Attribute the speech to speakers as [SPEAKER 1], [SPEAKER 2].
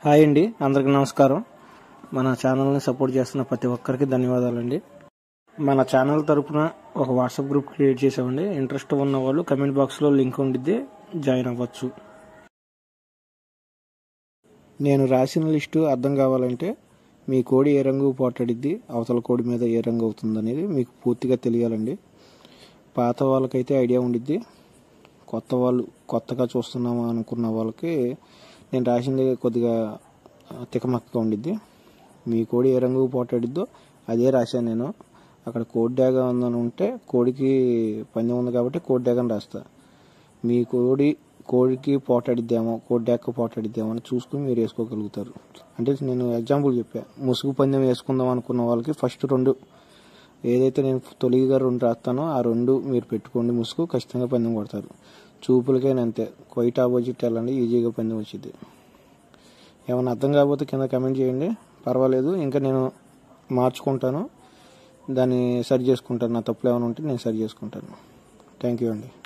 [SPEAKER 1] hi అండి అందరికి నమస్కారం మన ఛానల్ని సపోర్ట్ చేస్తున్న ప్రతి ఒక్కరికి ధన్యవాదాలండి మన ఛానల్ తరపున ఒక వాట్సాప్ గ్రూప్ క్రియేట్ చేసామండి ఇంట్రెస్ట్ ఉన్న వాళ్ళు కమెంట్ బాక్స్లో లింక్ ఉండిద్ది జాయిన్ అవ్వచ్చు నేను రాసిన లిస్టు అర్థం కావాలంటే మీ కోడి ఏ రంగు పోటాడిద్ది అవతల కోడి మీద ఏ రంగు అవుతుంది అనేది మీకు పూర్తిగా తెలియాలండి పాత వాళ్ళకైతే ఐడియా ఉండిద్ది కొత్త వాళ్ళు కొత్తగా చూస్తున్నామా అనుకున్న వాళ్ళకి నేను రాసింది కొద్దిగా తికమక్కగా ఉండిద్ది మీ కోడి ఏ రంగు పోటాడిద్దో అదే రాశాను నేను అక్కడ కోడి డాగా ఉందని ఉంటే కోడికి పందెం ఉంది కాబట్టి కోడి డాగని రాస్తా మీ కోడి కోడికి పోటాడిద్దేమో కోడి డాక్క పోటాడిద్దేమో అని చూసుకుని మీరు వేసుకోగలుగుతారు అంటే నేను ఎగ్జాంపుల్ చెప్పా ముసుగు పందెం వేసుకుందాం అనుకున్న వాళ్ళకి ఫస్ట్ రెండు ఏదైతే నేను తొలిగా రెండు రాస్తానో ఆ రెండు మీరు పెట్టుకోండి ముసుగు ఖచ్చితంగా పందెం కొడతారు చూపులకైనా అంతే క్వైట్ ఆపోజిట్ వెళ్ళండి ఈజీగా పందెం వచ్చింది ఏమైనా అర్థం కాకపోతే కింద కమెంట్ చేయండి పర్వాలేదు ఇంకా నేను మార్చుకుంటాను దాన్ని సరి చేసుకుంటాను నా తప్పులు ఏమైనా ఉంటే నేను సరి చేసుకుంటాను థ్యాంక్ యూ అండి